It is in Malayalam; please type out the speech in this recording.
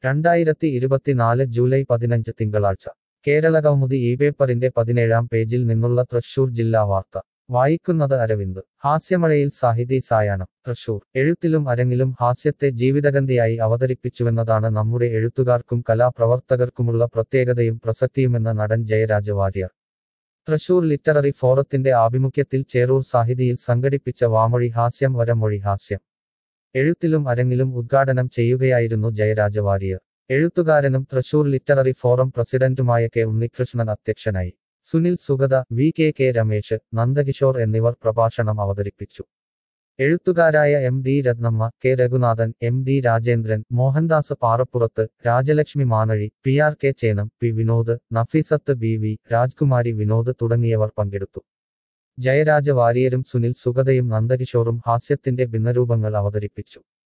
രണ്ടായിരത്തി ഇരുപത്തിനാല് ജൂലൈ പതിനഞ്ച് തിങ്കളാഴ്ച കേരള കൗമുദി ഈ പേപ്പറിന്റെ പതിനേഴാം പേജിൽ നിന്നുള്ള തൃശൂർ ജില്ലാ വാർത്ത വായിക്കുന്നത് അരവിന്ദ് ഹാസ്യമഴയിൽ സാഹിതി സായാഹ്നം തൃശൂർ എഴുത്തിലും അരങ്ങിലും ഹാസ്യത്തെ ജീവിതഗന്ധിയായി അവതരിപ്പിച്ചുവെന്നതാണ് നമ്മുടെ എഴുത്തുകാർക്കും കലാപ്രവർത്തകർക്കുമുള്ള പ്രത്യേകതയും പ്രസക്തിയുമെന്ന നടൻ ജയരാജ വാര്യർ തൃശൂർ ലിറ്റററി ഫോറത്തിന്റെ ആഭിമുഖ്യത്തിൽ ചേറൂർ സാഹിതിയിൽ സംഘടിപ്പിച്ച വാമൊഴി ഹാസ്യം വരമൊഴി ഹാസ്യം എഴുത്തിലും അരങ്ങിലും ഉദ്ഘാടനം ചെയ്യുകയായിരുന്നു ജയരാജ വാര്യർ എഴുത്തുകാരനും തൃശൂർ ലിറ്റററി ഫോറം പ്രസിഡന്റുമായ കെ ഉണ്ണികൃഷ്ണൻ അധ്യക്ഷനായി Sunil Sugatha V K K Ramesh Nandakishore എന്നിവർ പ്രഭാഷണം അവതരിപ്പിച്ചു എഴുത്തുകാരായ M D Rathnamma K Raghunathan M D Rajendran Mohandas Parappurath Rajalakshmi Manazhi P R K Chenam P Vinod Nafeesath B V Rajkumari Vinod തുടങ്ങിയവർ പങ്കെടുത്തു ജയരാജ വാര്യരും സുനിൽ സുഗതയും നന്ദകിഷോറും ഹാസ്യത്തിന്റെ ഭിന്നരൂപങ്ങൾ അവതരിപ്പിച്ചു